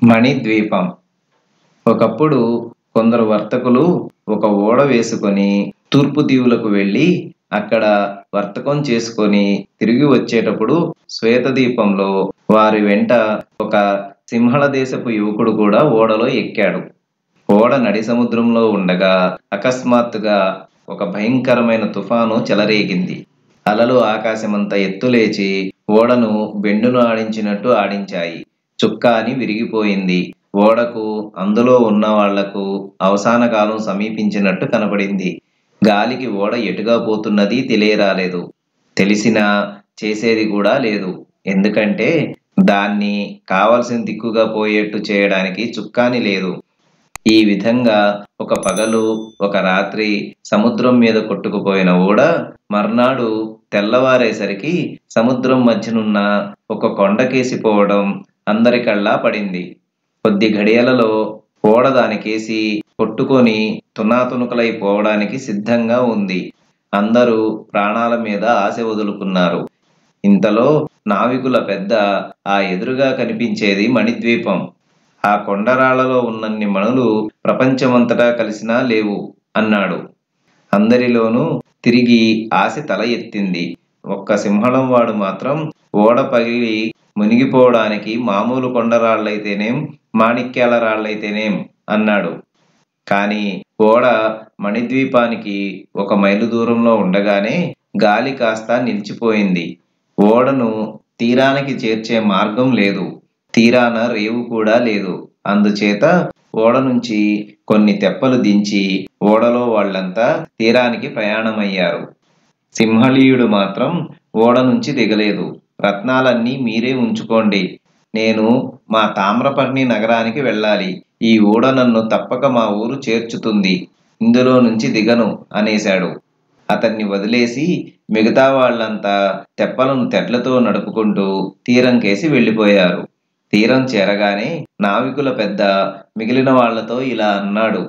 మణిద్వీపం ఒకప్పుడు కొందరు వర్తకులు ఒక ఓడ వేసుకొని తూర్పు దీవులకు వెళ్ళి అక్కడ వర్తకం చేసుకొని తిరిగి వచ్చేటప్పుడు శ్వేతదీపంలో వారి వెంట ఒక సింహళ దేశపు యువకుడు కూడా ఓడలో ఎక్కాడు ఓడ నడి సముద్రంలో ఉండగా అకస్మాత్తుగా ఒక భయంకరమైన తుఫాను చెలరేగింది అలలు ఆకాశమంత ఎత్తులేచి ఓడను బెండును ఆడించినట్టు ఆడించాయి చుక్కాని విరిగిపోయింది ఓడకు అందులో ఉన్న వాళ్లకు అవసాన కాలం సమీపించినట్టు కనపడింది గాలికి ఓడ ఎటుగా పోతున్నది తెలియరాలేదు తెలిసినా చేసేది కూడా లేదు ఎందుకంటే దాన్ని కావలసిన దిక్కుగా పోయేట్టు చేయడానికి చుక్కాని లేదు ఈ విధంగా ఒక పగలు ఒక రాత్రి సముద్రం మీద కొట్టుకుపోయిన ఓడ మర్నాడు తెల్లవారేసరికి సముద్రం మధ్యనున్న ఒక కొండకేసిపోవడం అందరి కళ్ళా పడింది కొద్ది ఘడియలలో ఓడ దానికేసి కొట్టుకొని తునాతునుకలైపోవడానికి సిద్ధంగా ఉంది అందరూ ప్రాణాల మీద ఆశ వదులుకున్నారు ఇంతలో నావికుల పెద్ద ఆ ఎదురుగా కనిపించేది మణిద్వీపం ఆ కొండరాళ్లలో ఉన్నన్ని మణులు ప్రపంచమంతటా కలిసినా లేవు అన్నాడు అందరిలోనూ తిరిగి ఆశ తల ఎత్తింది ఒక్క సింహళం వాడు మాత్రం ఓడ పగిలి మునిగిపోవడానికి మామూలు కొండరాళ్ళైతేనేం మాణిక్యాల రాళ్ళైతేనేం అన్నాడు కానీ ఓడ మణిద్వీపానికి ఒక మైలు దూరంలో ఉండగానే గాలి కాస్త నిలిచిపోయింది ఓడను తీరానికి చేర్చే మార్గం లేదు తీరాన రేవు కూడా లేదు అందుచేత ఓడ నుంచి కొన్ని తెప్పలు దించి ఓడలో వాళ్ళంతా తీరానికి ప్రయాణమయ్యారు సింహళీయుడు మాత్రం ఓడ నుంచి దిగలేదు రత్నాలన్నీ మీరే ఉంచుకోండి నేను మా తామ్రపర్ణి నగరానికి వెళ్ళాలి ఈ ఓడ నన్ను తప్పక మా ఊరు చేర్చుతుంది ఇందులో నుంచి దిగను అనేశాడు అతన్ని వదిలేసి మిగతా వాళ్ళంతా తెప్పలను తెడ్లతో నడుపుకుంటూ తీరం కేసి వెళ్ళిపోయారు తీరం చేరగానే నావికుల పెద్ద మిగిలిన వాళ్లతో ఇలా అన్నాడు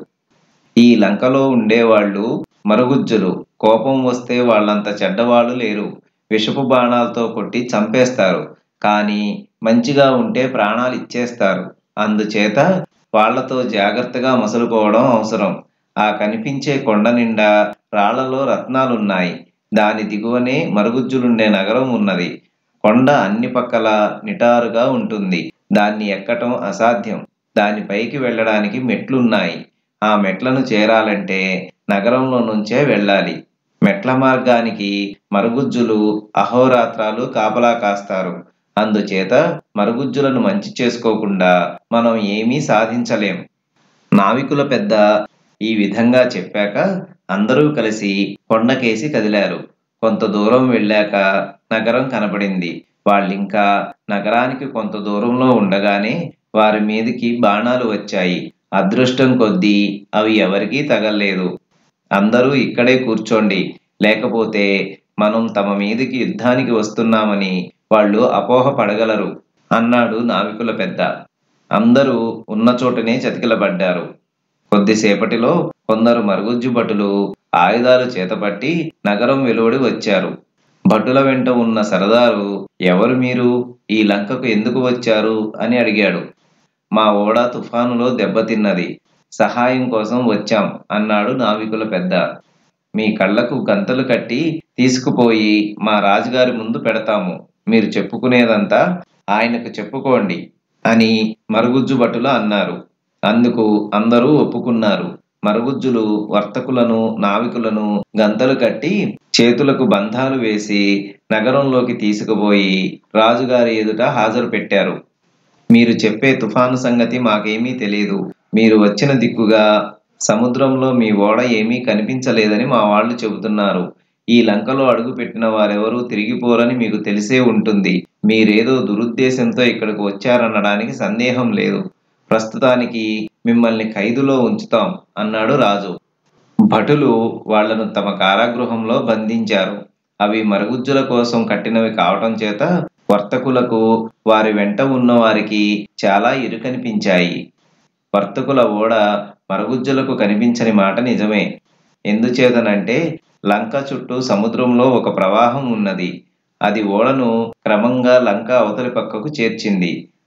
ఈ లంకలో ఉండేవాళ్ళు మరుగుజ్జులు కోపం వస్తే వాళ్ళంత చెడ్డవాళ్ళు లేరు విషపు బాణాలతో కొట్టి చంపేస్తారు కానీ మంచిగా ఉంటే ప్రాణాలు ఇచ్చేస్తారు అందుచేత వాళ్లతో జాగ్రత్తగా మసులుకోవడం అవసరం ఆ కనిపించే కొండ నిండా రాళ్లలో రత్నాలున్నాయి దాని దిగువనే మరుగుజ్జులుండే నగరం ఉన్నది కొండ అన్ని పక్కల నిటారుగా ఉంటుంది దాన్ని ఎక్కటం అసాధ్యం దానిపైకి వెళ్ళడానికి మెట్లున్నాయి ఆ మెట్లను చేరాలంటే నగరంలో నుంచే వెళ్ళాలి మెట్ల మార్గానికి మరుగుజ్జులు అహోరాత్రాలు కాపలా కాస్తారు అందుచేత మరుగుజ్జులను మంచి చేసుకోకుండా మనం ఏమీ సాధించలేం నావికుల పెద్ద ఈ విధంగా చెప్పాక అందరూ కలిసి కొండకేసి కదిలారు కొంత దూరం వెళ్ళాక నగరం కనపడింది వాళ్ళింకా నగరానికి కొంత దూరంలో ఉండగానే వారి మీదికి బాణాలు వచ్చాయి అదృష్టం కొద్దీ అవి ఎవరికీ తగల్లేదు అందరూ ఇక్కడే కూర్చోండి లేకపోతే మనం తమ మీదికి యుద్ధానికి వస్తున్నామని వాళ్ళు అపోహ పడగలరు అన్నాడు నావికుల పెద్ద అందరూ ఉన్న చోటనే చతికిలబడ్డారు కొద్దిసేపటిలో కొందరు మరుగుజ్జు భటులు ఆయుధాలు చేతపట్టి నగరం వెలువడి వచ్చారు భటుల వెంట ఉన్న సరదారు ఎవరు మీరు ఈ లంకకు ఎందుకు వచ్చారు అని అడిగాడు మా ఓడ తుఫానులో దెబ్బతిన్నది సహాయం కోసం వచ్చాం అన్నాడు నావికుల పెద్ద మీ కళ్ళకు గంతలు కట్టి తీసుకుపోయి మా రాజుగారి ముందు పెడతాము మీరు చెప్పుకునేదంతా ఆయనకు చెప్పుకోండి అని మరుగుజ్జు భటులు అన్నారు అందుకు అందరూ ఒప్పుకున్నారు మరుగుజ్జులు వర్తకులను నావికులను గంతలు కట్టి చేతులకు బంధాలు వేసి నగరంలోకి తీసుకుపోయి రాజుగారి ఎదుట హాజరు పెట్టారు మీరు చెప్పే తుఫాను సంగతి మాకేమీ తెలియదు మీరు వచ్చిన దిక్కుగా సముద్రంలో మీ ఓడ ఏమీ కనిపించలేదని మా వాళ్ళు చెబుతున్నారు ఈ లంకలో అడుగు పెట్టిన వారెవరూ తిరిగిపోరని మీకు తెలిసే ఉంటుంది మీరేదో దురుద్దేశంతో ఇక్కడికి వచ్చారనడానికి సందేహం లేదు ప్రస్తుతానికి మిమ్మల్ని ఖైదులో ఉంచుతాం అన్నాడు రాజు భటులు వాళ్లను తమ కారాగృహంలో బంధించారు అవి మరుగుజ్జుల కోసం కట్టినవి కావటం చేత వర్తకులకు వారి వెంట ఉన్న వారికి చాలా ఇరుకనిపించాయి వర్తకుల ఓడ మరుగుజ్జులకు కనిపించని మాట నిజమే ఎందుచేతనంటే లంక చుట్టూ సముద్రంలో ఒక ప్రవాహం ఉన్నది అది ఓడను క్రమంగా లంక అవతలి పక్కకు చేర్చింది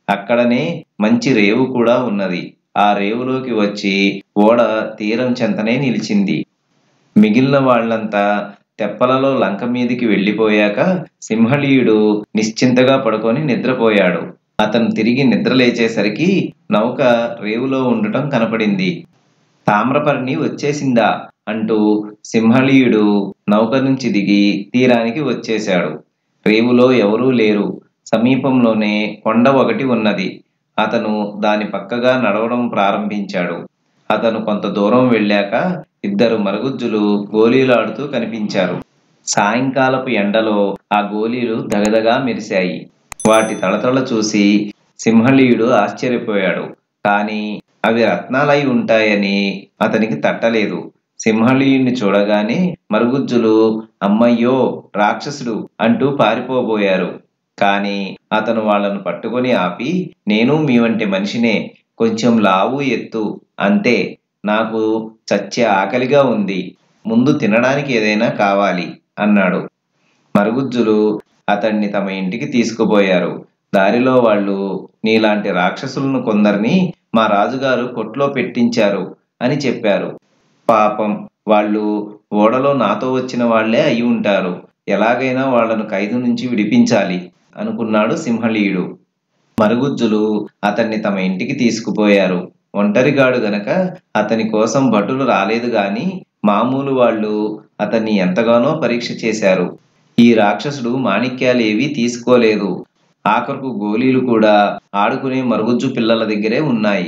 అక్కడనే మంచి రేవు కూడా ఉన్నది ఆ రేవులోకి వచ్చి ఓడ తీరం చెంతనే నిలిచింది మిగిలిన వాళ్ళంతా తెప్పలలో లంక మీదికి వెళ్ళిపోయాక సింహళీయుడు నిశ్చింతగా పడుకొని నిద్రపోయాడు అతను తిరిగి నిద్ర లేచేసరికి నౌక రేవులో ఉండటం కనపడింది తామ్రపర్ణి వచ్చేసిందా అంటూ సింహళీయుడు నౌక నుంచి దిగి తీరానికి వచ్చేశాడు రేవులో ఎవరూ లేరు సమీపంలోనే కొండ ఒకటి ఉన్నది అతను దాని పక్కగా నడవడం ప్రారంభించాడు అతను కొంత దూరం వెళ్ళాక ఇద్దరు మరుగుజ్జులు గోళీలాడుతూ కనిపించారు సాయంకాలపు ఎండలో ఆ గోళీలు దగదగా మెరిశాయి వాటి తళతళ చూసి సింహళీయుడు ఆశ్చర్యపోయాడు కానీ అవి రత్నాలై ఉంటాయని అతనికి తట్టలేదు సింహళీయుణ్ణి చూడగానే మరుగుజ్జులు అమ్మయ్యో రాక్షసుడు అంటూ పారిపోబోయారు కానీ అతను వాళ్ళను పట్టుకొని ఆపి నేను మీ వంటి మనిషినే కొంచెం లావు ఎత్తు అంతే నాకు చచ్చే ఆకలిగా ఉంది ముందు తినడానికి ఏదైనా కావాలి అన్నాడు మరుగుజ్జులు అతన్ని తమ ఇంటికి తీసుకుపోయారు దారిలో వాళ్ళు నీలాంటి రాక్షసులను కొందరిని మా రాజుగారు కొట్లో పెట్టించారు అని చెప్పారు పాపం వాళ్ళు ఓడలో నాతో వచ్చిన వాళ్లే అయి ఉంటారు ఎలాగైనా వాళ్లను ఖైదు నుంచి విడిపించాలి అనుకున్నాడు సింహళీయుడు మరుగుజ్జులు అతన్ని తమ ఇంటికి తీసుకుపోయారు ఒంటరిగాడు గనక అతని కోసం భటులు రాలేదు గాని మామూలు వాళ్ళు అతన్ని ఎంతగానో పరీక్ష చేశారు ఈ రాక్షసుడు మాణిక్యాలేవీ తీసుకోలేదు ఆఖరుకు గోళీలు కూడా ఆడుకునే మరుగుజ్జు పిల్లల దగ్గరే ఉన్నాయి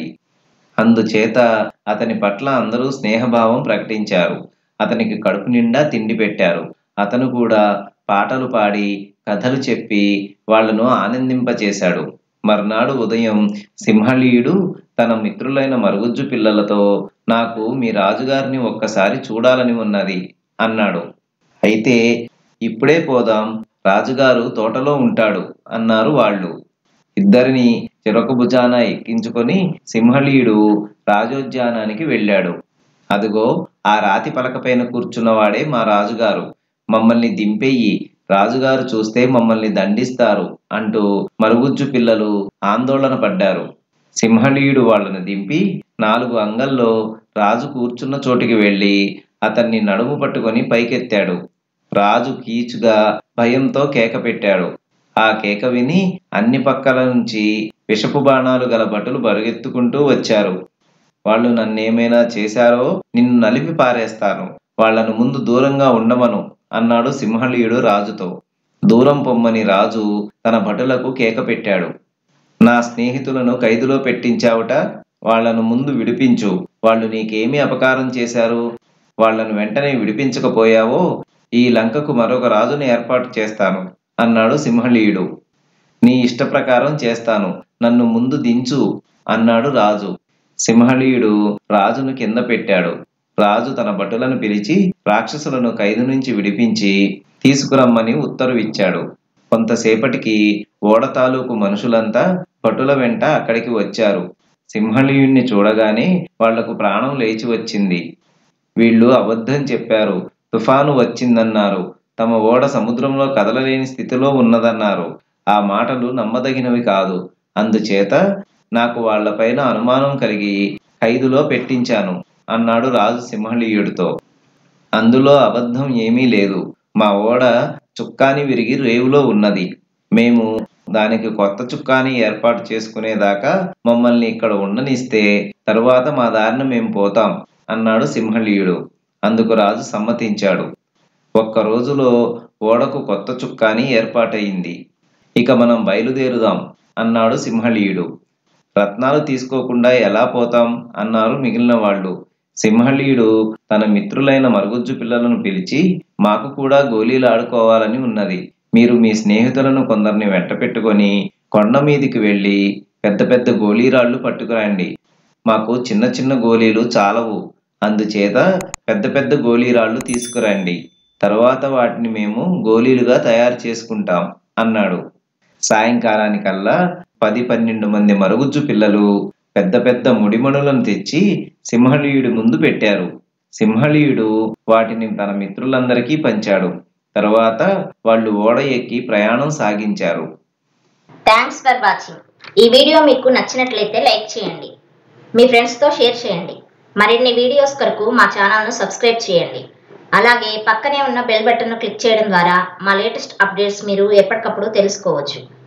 అందుచేత అతని పట్ల అందరూ స్నేహభావం ప్రకటించారు అతనికి కడుపు నిండా తిండి పెట్టారు అతను కూడా పాటలు పాడి కథలు చెప్పి వాళ్లను ఆనందింపచేశాడు మర్నాడు ఉదయం సింహళీయుడు తన మిత్రులైన మరుగుజ్జు పిల్లలతో నాకు మీ రాజుగారిని ఒక్కసారి చూడాలని ఉన్నది అన్నాడు అయితే ఇప్పుడే పోదాం రాజుగారు తోటలో ఉంటాడు అన్నారు వాళ్ళు ఇద్దరిని చెరొక భుజాన ఎక్కించుకొని సింహళీయుడు రాజోద్యానానికి వెళ్ళాడు అదిగో ఆ రాతి పలకపైన కూర్చున్నవాడే మా రాజుగారు మమ్మల్ని దింపేయి రాజుగారు చూస్తే మమ్మల్ని దండిస్తారు అంటూ మరుగుజ్జు పిల్లలు ఆందోళన పడ్డారు సింహళీయుడు వాళ్ళను దింపి నాలుగు అంగల్లో రాజు కూర్చున్న చోటికి వెళ్ళి అతన్ని నడుము పట్టుకొని పైకెత్తాడు రాజు కీచుగా భయంతో కేక పెట్టాడు ఆ కేక విని అన్ని పక్కల నుంచి విషపు బాణాలు గల భటులు బరుగెత్తుకుంటూ వచ్చారు వాళ్ళు నన్నేమైనా చేశారో నిన్ను నలిపి పారేస్తాను వాళ్లను ముందు దూరంగా ఉండమను అన్నాడు సింహళీయుడు రాజుతో దూరం పొమ్మని రాజు తన భటులకు కేక పెట్టాడు నా స్నేహితులను ఖైదులో పెట్టించావుట వాళ్లను ముందు విడిపించు వాళ్ళు నీకేమి అపకారం చేశారు వాళ్లను వెంటనే విడిపించకపోయావో ఈ లంకకు మరొక రాజును ఏర్పాటు చేస్తాను అన్నాడు సింహళీయుడు నీ ఇష్ట ప్రకారం చేస్తాను నన్ను ముందు దించు అన్నాడు రాజు సింహళీయుడు రాజును కింద పెట్టాడు రాజు తన భటులను పిలిచి రాక్షసులను ఖైదు నుంచి విడిపించి తీసుకురమ్మని ఉత్తర్విచ్చాడు కొంతసేపటికి ఓడ తాలూకు మనుషులంతా భటుల వెంట అక్కడికి వచ్చారు సింహళీయుణ్ణి చూడగానే వాళ్లకు ప్రాణం లేచి వచ్చింది వీళ్ళు అబద్ధం చెప్పారు తుఫాను వచ్చిందన్నారు తమ ఓడ సముద్రంలో కదలలేని స్థితిలో ఉన్నదన్నారు ఆ మాటలు నమ్మదగినవి కాదు అందుచేత నాకు వాళ్లపైన అనుమానం కలిగి ఖైదులో పెట్టించాను అన్నాడు రాజు సింహళీయుడితో అందులో అబద్ధం ఏమీ లేదు మా ఓడ చుక్కాని విరిగి రేవులో ఉన్నది మేము దానికి కొత్త చుక్కాని ఏర్పాటు చేసుకునేదాకా మమ్మల్ని ఇక్కడ ఉండనిస్తే తరువాత మా దారిన మేము పోతాం అన్నాడు సింహళీయుడు అందుకు రాజు సమ్మతించాడు ఒక్క రోజులో ఓడకు కొత్త చుక్కాని ఏర్పాటయింది ఇక మనం బయలుదేరుదాం అన్నాడు సింహళీయుడు రత్నాలు తీసుకోకుండా ఎలా పోతాం అన్నారు మిగిలిన వాళ్ళు సింహళీయుడు తన మిత్రులైన మరుగుజ్జు పిల్లలను పిలిచి మాకు కూడా గోళీలు ఆడుకోవాలని ఉన్నది మీరు మీ స్నేహితులను కొందరిని వెంట పెట్టుకొని కొండ మీదికి వెళ్ళి పెద్ద పెద్ద గోళీరాళ్లు పట్టుకురండి మాకు చిన్న చిన్న గోళీలు చాలవు అందుచేత పెద్ద పెద్ద గోళీరాళ్లు తీసుకురండి తర్వాత వాటిని మేము గోళీలుగా తయారు చేసుకుంటాం అన్నాడు సాయంకాలానికల్లా పది పన్నెండు మంది మరుగుజ్జు పిల్లలు పెద్ద పెద్ద ముడిమణులను తెచ్చి సింహళీయుడి ముందు పెట్టారు సింహళీయుడు వాటిని తన మిత్రులందరికీ పంచాడు తర్వాత వాళ్ళు ఓడ ఎక్కి ప్రయాణం సాగించారు థ్యాంక్స్ ఫర్ వాచింగ్ ఈ వీడియో మీకు నచ్చినట్లయితే లైక్ చేయండి మీ ఫ్రెండ్స్తో షేర్ చేయండి మరిన్ని వీడియోస్ కొరకు మా ఛానల్ను సబ్స్క్రైబ్ చేయండి అలాగే పక్కనే ఉన్న బెల్ బటన్ను క్లిక్ చేయడం ద్వారా మా లేటెస్ట్ అప్డేట్స్ మీరు ఎప్పటికప్పుడు తెలుసుకోవచ్చు